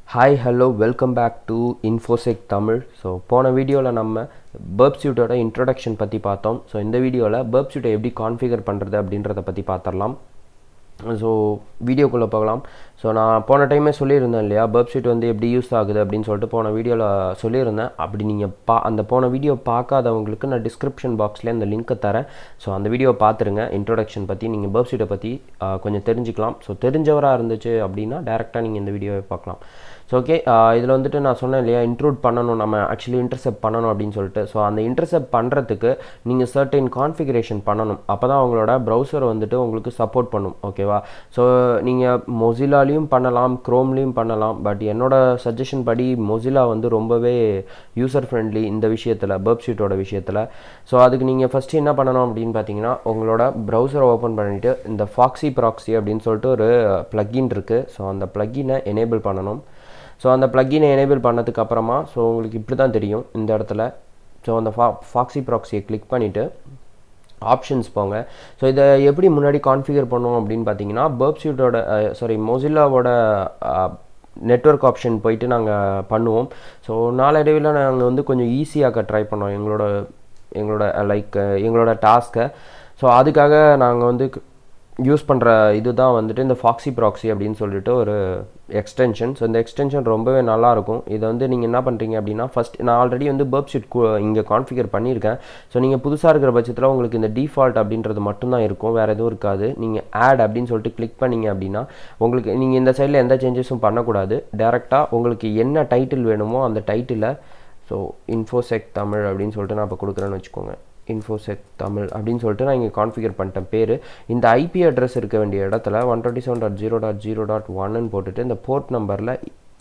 hi hello welcome back to Infosec Tamil so போன வீடியோவில் நம்ம பர்ப் சூட்டோட இன்ட்ரொடக்ஷன் பற்றி பார்த்தோம் ஸோ இந்த வீடியோவில் பர்ப் சூட்டை எப்படி கான்ஃபிகர் பண்ணுறது அப்படின்றத பற்றி பார்த்துடலாம் ஸோ வீடியோக்குள்ளே போகலாம் ஸோ நான் போன டைமே சொல்லியிருந்தேன் இல்லையா பர்ப் ஷீட் வந்து எப்படி யூஸ் ஆகுது அப்படின்னு சொல்லிட்டு போன வீடியோவில் சொல்லியிருந்தேன் அப்படி நீங்கள் பா அந்த போன வீடியோ பார்க்காதவங்களுக்கு நான் டிஸ்கிரிப்ஷன் பாக்ஸ்லேயே அந்த லிங்க்கை தரேன் ஸோ அந்த வீடியோ பார்த்துருங்க இன்ட்ரொடக்ஷன் பற்றி நீங்கள் பர்ப் ஷீட்டை பற்றி கொஞ்சம் தெரிஞ்சுக்கலாம் ஸோ தெரிஞ்சவராக இருந்துச்சு அப்படின்னா டேரெக்டாக நீங்கள் இந்த வீடியோவை பார்க்கலாம் ஸோ ஓகே இதில் வந்துட்டு நான் சொன்னேன் இல்லையா இன்க்ளூட் பண்ணணும் நம்ம ஆக்சுவலி இன்டர்செப்ட் பண்ணணும் அப்படின்னு சொல்லிட்டு ஸோ அந்த இன்டர்செப்ட் பண்ணுறதுக்கு நீங்கள் சர்டைன் கான்ஃபிகரேஷன் பண்ணணும் அப்போ தான் உங்களோட ப்ரௌசர் வந்துட்டு உங்களுக்கு சப்போர்ட் பண்ணும் ஓகேவா ஸோ நீங்கள் மொசிலாலையும் பண்ணலாம் க்ரோம்லேயும் பண்ணலாம் பட் என்னோட சஜஷன் படி மொசிலா வந்து ரொம்பவே யூசர் ஃப்ரெண்ட்லி இந்த விஷயத்தில் பர்ப் ஷீட்டோட விஷயத்தில் ஸோ அதுக்கு நீங்கள் ஃபஸ்ட்டு என்ன பண்ணணும் அப்படின்னு பார்த்தீங்கன்னா உங்களோட ப்ரௌசரை ஓப்பன் பண்ணிவிட்டு இந்த ஃபாக்ஸி ப்ராக்ஸி அப்படின்னு சொல்லிட்டு ஒரு ப்ளக்கின் இருக்குது ஸோ அந்த ப்ளக்கினை எனேபிள் பண்ணணும் ஸோ அந்த ப்ளக்கினை எனேபிள் பண்ணதுக்கு அப்புறமா ஸோ உங்களுக்கு இப்படி தான் தெரியும் இந்த இடத்துல ஸோ அந்த ஃபா ஃபாக்ஸி ப்ராக்ஸியை கிளிக் பண்ணிவிட்டு ஆப்ஷன்ஸ் போங்க ஸோ இதை எப்படி முன்னாடி கான்ஃபிகர் பண்ணுவோம் அப்படின்னு பார்த்தீங்கன்னா பர்ப் ஷீட்டோட சாரி மொசில்லாவோட நெட்ஒர்க் ஆப்ஷன் போயிட்டு நாங்கள் பண்ணுவோம் ஸோ நாளடைவில் நாங்கள் வந்து கொஞ்சம் ஈஸியாக்க ட்ரை பண்ணோம் எங்களோட எங்களோட லைக் எங்களோட டாஸ்க்கை ஸோ அதுக்காக நாங்கள் வந்து யூஸ் பண்ணுற இது தான் வந்துட்டு இந்த ஃபாக்ஸி ப்ராக்ஸி அப்படின்னு சொல்லிட்டு ஒரு எக்ஸ்டென்ஷன் ஸோ இந்த எக்ஸ்டென்ஷன் ரொம்பவே நல்லாயிருக்கும் இதை வந்து நீங்கள் என்ன பண்ணுறீங்க அப்படின்னா ஃபஸ்ட் நான் ஆல்ரெடி வந்து பர்ப் ஷீட் இங்கே கான்ஃபிகர் பண்ணியிருக்கேன் ஸோ நீங்கள் புதுசாக இருக்கிற பட்சத்தில் உங்களுக்கு இந்த டிஃபால்ட் அப்படின்றது மட்டும்தான் இருக்கும் வேறு எதுவும் இருக்காது நீங்கள் ஆட் அப்படின்னு சொல்லிட்டு கிளிக் பண்ணிங்க அப்படின்னா உங்களுக்கு நீங்கள் இந்த சைடில் எந்த சேஞ்சஸும் பண்ணக்கூடாது டேரெக்டாக உங்களுக்கு என்ன டைட்டில் வேணுமோ அந்த டைட்டிலை ஸோ இன்ஃபோசெக் தமிழ் அப்படின்னு சொல்லிட்டு நான் இப்போ கொடுக்குறேன்னு வச்சுக்கோங்க இன்ஃபோசெக் தமிழ் அப்படின்னு சொல்லிட்டு நான் இங்கே கான்ஃபிகர் பண்ணிட்டேன் பேர் இந்த ஐபி அட்ரஸ் இருக்க வேண்டிய இடத்துல one twenty seven dot zero dot zero dot ஒன்னு போட்டுட்டு இந்த port number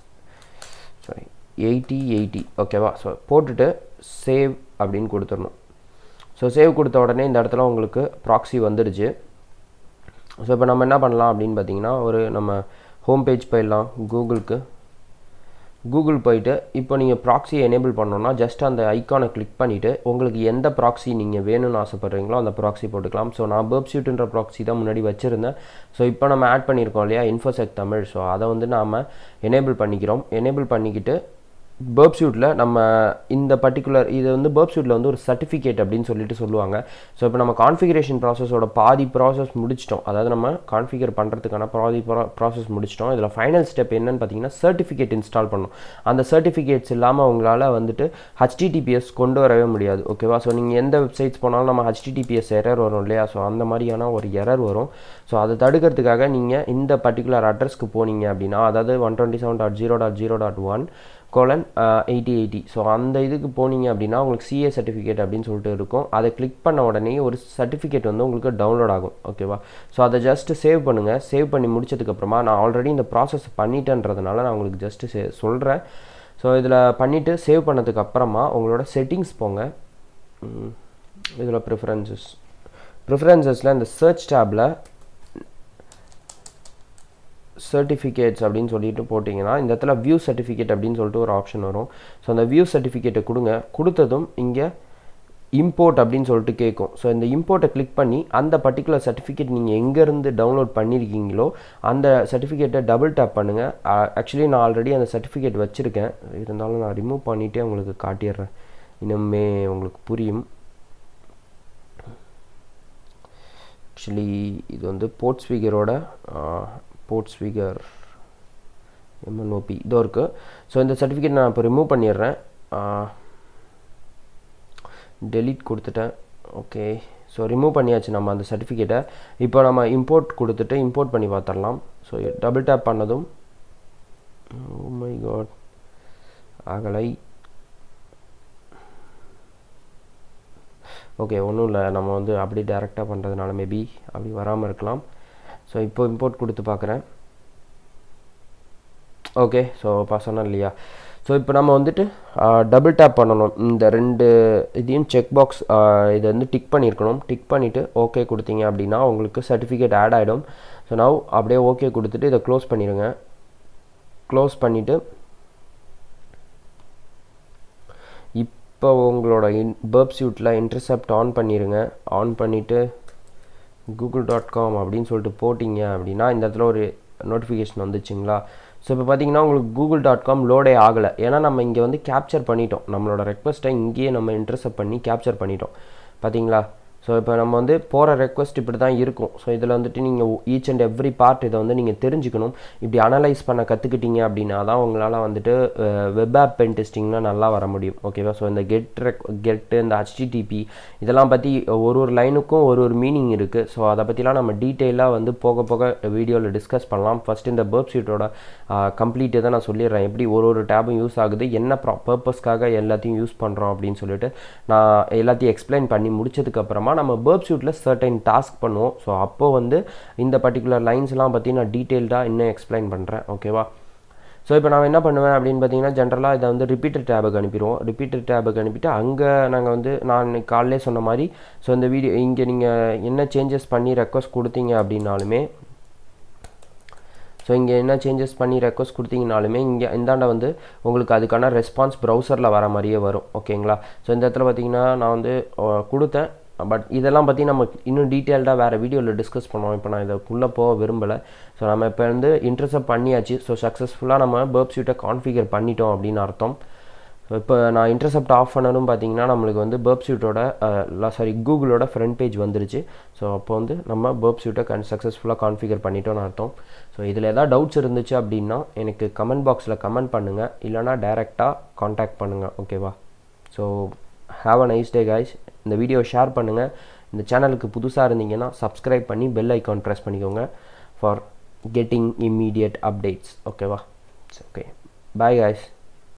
sorry eighty eighty ஓகேவா ஸோ போட்டுட்டு சேவ் அப்படின்னு கொடுத்துடணும் ஸோ சேவ் கொடுத்த உடனே இந்த இடத்துல உங்களுக்கு ப்ராக்ஸி வந்துடுச்சு ஸோ இப்போ நம்ம என்ன பண்ணலாம் அப்படின்னு பார்த்தீங்கன்னா ஒரு நம்ம ஹோம் பேஜ் போயிடலாம் கூகுளுக்கு கூகுள் போயிட்டு இப்போ நீங்கள் ப்ராக்ஸியை எனேபிள் பண்ணோன்னா ஜஸ்ட் அந்த ஐக்கானை கிளிக் பண்ணிவிட்டு உங்களுக்கு எந்த ப்ராக்ஸி நீங்கள் வேணும்னு ஆசைப்பட்றீங்களோ அந்த ப்ராக்ஸி போட்டுக்கலாம் ஸோ நான் பர்ப் ஷூட்டுன்ற ப்ராக்ஸி தான் முன்னாடி வச்சுருந்தேன் ஸோ இப்போ நம்ம ஆட் பண்ணியிருக்கோம் இல்லையா இன்ஃபோசெக் தமிழ் ஸோ அதை வந்து நாம் எனேபிள் பண்ணிக்கிறோம் எனேபிள் பண்ணிக்கிட்டு பர்ப் ஷூட்டில் நம்ம இந்த பர்டிகுலர் இது வந்து பர்ப் ஷூட்டில் வந்து ஒரு சர்டிஃபிகேட் அப்படின்னு சொல்லிட்டு சொல்லுவாங்க ஸோ இப்போ நம்ம கான்ஃபிகரேஷன் ப்ராசஸோட பாதி ப்ராசஸ் முடிச்சிட்டோம் அதாவது நம்ம கான்ஃபிகர் பண்ணுறதுக்கான பாதி ப்ராசஸ் முடிச்சிட்டோம் இதில் ஃபைனல் ஸ்டெப் என்னன்னு பார்த்தீங்கன்னா சர்டிஃபிகேட் இன்ஸ்டால் பண்ணணும் அந்த சர்டிஃபிகேட்ஸ் இல்லாமல் உங்களால் வந்துட்டு ஹச்டிடிபிஎஸ் கொண்டு வரவே முடியாது ஓகேவா ஸோ நீங்கள் எந்த வெப்சைட்ஸ் போனாலும் நம்ம ஹச்டிடிபிஎஸ் எரர் வரும் இல்லையா ஸோ அந்த மாதிரியான ஒரு எரர் வரும் ஸோ அதை தடுக்கிறதுக்காக நீங்கள் இந்த பர்டிகுலர் அட்ரஸ்க்கு போனீங்க அப்படின்னா அதாவது one twenty seven dot zero dot zero dot one colon eighty eighty so அந்த இதுக்கு போனீங்க அப்படின்னா உங்களுக்கு சிஏ சர்டிஃபிகேட் அப்படின்னு சொல்லிட்டு இருக்கும் அதை கிளிக் பண்ண உடனே ஒரு சர்டிஃபிகேட் வந்து உங்களுக்கு டவுன்லோட் ஆகும் ஓகேவா ஸோ அதை ஜஸ்ட்டு சேவ் பண்ணுங்கள் சேவ் பண்ணி முடிச்சதுக்கப்புறமா நான் ஆல்ரெடி இந்த ப்ராசஸ் பண்ணிட்டேன்றதுனால நான் உங்களுக்கு ஜஸ்ட்டு சே சொல்கிறேன் ஸோ இதில் பண்ணிவிட்டு சேவ் பண்ணதுக்கு அப்புறமா உங்களோட செட்டிங்ஸ் போங்க இதில் ப்ரிஃபரன்சஸ் ப்ரிஃபரன்சஸில் இந்த சர்ச் டேப்பில் சர்டிஃபிகேட்ஸ் அப்படின்னு சொல்லிட்டு போட்டிங்கன்னா இந்த இடத்துல வியூ சர்டிஃபிகேட் அப்படின்னு சொல்லிட்டு ஒரு ஆப்ஷன் வரும் ஸோ அந்த வியூ சர்டிஃபிகேட்டை கொடுங்க கொடுத்ததும் இங்கே இம்போர்ட் அப்படின்னு சொல்லிட்டு கேட்கும் ஸோ இந்த இம்போர்ட்டை கிளிக் பண்ணி அந்த பர்டிகுலர் சர்டிஃபிகேட் நீங்கள் எங்கேருந்து டவுன்லோட் பண்ணியிருக்கீங்களோ அந்த சர்டிஃபிகேட்டை டபுள் டேப் பண்ணுங்கள் ஆக்சுவலி நான் ஆல்ரெடி அந்த சர்டிஃபிகேட் வச்சுருக்கேன் இருந்தாலும் நான் ரிமூவ் பண்ணிவிட்டே உங்களுக்கு காட்டிடுறேன் இன்னுமே உங்களுக்கு புரியும் ஆக்சுவலி இது வந்து போர்ட் ஸ்பீக்கரோட போர்ட் ஸ்பீக்கர் எம்என்ஓபி இதோ இருக்குது ஸோ இந்த சர்டிஃபிகேட் நான் இப்போ ரிமூவ் பண்ணிடுறேன் டெலீட் கொடுத்துட்டேன் ஓகே ஸோ ரிமூவ் பண்ணியாச்சு நம்ம அந்த சர்டிஃபிகேட்டை இப்போ நம்ம இம்போர்ட் கொடுத்துட்டு இம்போர்ட் பண்ணி பார்த்துடலாம் ஸோ டபுள் டேப் பண்ணதும் மை காட் ஆகலை ஓகே ஒன்றும் இல்லை நம்ம வந்து அப்படி டேரெக்டாக பண்ணுறதுனால மேபி அப்படி வராமல் இருக்கலாம் ஸோ இப்போ இம்போர்ட் கொடுத்து பார்க்குறேன் ஓகே ஸோ இப்போ சொன்னேன் இல்லையா ஸோ இப்போ நம்ம வந்துட்டு டபுள் டேப் பண்ணணும் இந்த ரெண்டு இதையும் செக் பாக்ஸ் இதை வந்து டிக் பண்ணியிருக்கணும் டிக் பண்ணிவிட்டு ஓகே கொடுத்தீங்க அப்படின்னா உங்களுக்கு சர்டிஃபிகேட் ஆட் ஆகிடும் ஸோ நான் அப்படியே ஓகே கொடுத்துட்டு இதை க்ளோஸ் பண்ணிடுங்க க்ளோஸ் பண்ணிவிட்டு இப்போ உங்களோட இன் பர்ப் சூட்டில் இன்டர்செப்ட் ஆன் பண்ணிடுங்க ஆன் பண்ணிவிட்டு கூகுள் டாட் காம் அப்படின்னு சொல்லிட்டு போட்டிங்க அப்படின்னா இந்த இடத்துல ஒரு நோட்டிஃபிகேஷன் வந்துச்சுங்களா ஸோ இப்போ பார்த்தீங்கன்னா உங்களுக்கு கூகுள் டாட் காம் லோடே ஆகலை ஏன்னா நம்ம இங்கே வந்து கேப்சர் பண்ணிட்டோம் நம்மளோட ரெக்வஸ்ட்டை இங்கேயே நம்ம இன்டர்செப்ட் பண்ணி கேப்சர் பண்ணிட்டோம் பார்த்தீங்களா ஸோ இப்போ நம்ம வந்து போகிற ரெக்வஸ்ட் இப்படி தான் இருக்கும் ஸோ இதில் வந்துட்டு நீங்கள் ஈச் அண்ட் எவ்ரி பார்ட் இதை வந்து நீங்கள் தெரிஞ்சுக்கணும் இப்படி அனலைஸ் பண்ண கற்றுக்கிட்டீங்க அப்படின்னா தான் உங்களால் வந்துட்டு வெப் ஆப் பென் டெஸ்டிங்லாம் நல்லா வர முடியும் ஓகேவா ஸோ இந்த கெட் ரெக் கெட்டு இந்த ஹச்டிடிபி இதெல்லாம் பற்றி ஒரு ஒரு லைனுக்கும் ஒரு ஒரு மீனிங் இருக்குது ஸோ அதை பற்றிலாம் நம்ம டீட்டெயிலாக வந்து போக போக வீடியோவில் டிஸ்கஸ் பண்ணலாம் ஃபஸ்ட் இந்த பேர்ப் ஷீட்டோட கம்ப்ளீட் இதை நான் சொல்லிடுறேன் எப்படி ஒரு ஒரு டேபும் யூஸ் ஆகுது என்ன ப்ரா பர்பஸ்க்காக எல்லாத்தையும் யூஸ் பண்ணுறோம் அப்படின்னு சொல்லிட்டு நான் எல்லாத்தையும் எக்ஸ்பிளைன் பண்ணி முடிச்சதுக்கப்புறமா நம்ம பேர்ப் ஷூட்டில் சர்டைன் டாஸ்க் பண்ணுவோம் ஸோ அப்போது வந்து இந்த பர்டிகுலர் லைன்ஸ்லாம் பற்றி நான் டீட்டெயில்டாக இன்னும் எக்ஸ்பிளைன் பண்ணுறேன் ஓகேவா ஸோ இப்போ நான் என்ன பண்ணுவேன் அப்படின்னு பார்த்தீங்கன்னா ஜென்ரலாக இதை வந்து ரிப்பீட்டர் டேபுக்கு அனுப்பிடுவோம் ரிப்பீட்டர் டேபுக்கு அனுப்பிட்டு அங்கே நாங்கள் வந்து நான் காலையிலே சொன்ன மாதிரி ஸோ இந்த வீடியோ இங்கே நீங்கள் என்ன சேஞ்சஸ் பண்ணி ரெக்வஸ்ட் கொடுத்தீங்க அப்படின்னாலுமே ஸோ இங்கே என்ன சேஞ்சஸ் பண்ணி ரெக்வஸ்ட் கொடுத்தீங்கனாலுமே இங்கே இந்தாண்ட வந்து உங்களுக்கு அதுக்கான ரெஸ்பான்ஸ் ப்ரௌசரில் வர மாதிரியே வரும் ஓகேங்களா ஸோ இந்த இடத்துல பார்த்தீங்கன்னா நான் வந்து கொடுத்தேன் பட் இதெல்லாம் பற்றி நம்ம இன்னும் டீட்டெயில்டாக வேறு வீடியோவில் டிஸ்கஸ் பண்ணுவோம் இப்போ நான் இதுக்குள்ளே போக விரும்பலை ஸோ நம்ம இப்போ வந்து இன்ட்ரெஸ்ட் பண்ணியாச்சு ஸோ சக்ஸஸ்ஃபுல்லாக நம்ம பேர்ப் ஷீட்டை கான்ஃபிகர் பண்ணிட்டோம் அப்படின்னு அர்த்தம் ஸோ இப்போ நான் இன்டர்செப்ட் ஆஃப் பண்ணணும் பார்த்தீங்கன்னா நம்மளுக்கு வந்து பேர்ப் ஷூட்டோட சாரி கூகுளோட ஃப்ரண்ட் பேஜ் வந்துருச்சு ஸோ அப்போ வந்து நம்ம பேர்ப் ஷூட்டை கன் சக்ஸஸ்ஃபுல்லாக கான்ஃபிகர் பண்ணிட்டோம்னு அர்த்தம் ஸோ இதில் ஏதாவது டவுட்ஸ் இருந்துச்சு அப்படின்னா எனக்கு கமெண்ட் பாக்ஸில் கமெண்ட் பண்ணுங்கள் இல்லைனா டைரெக்டாக காண்டாக்ட் பண்ணுங்கள் ஓகேவா so have a nice day guys இந்த வீடியோ ஷேர் பண்ணுங்கள் இந்த சேனலுக்கு புதுசாக இருந்தீங்கன்னா சப்ஸ்கிரைப் பண்ணி பெல் ஐக்கான் ப்ரெஸ் பண்ணிக்கோங்க ஃபார் கெட்டிங் இம்மீடியட் அப்டேட்ஸ் ஓகேவா ஓகே பாய் கைஸ்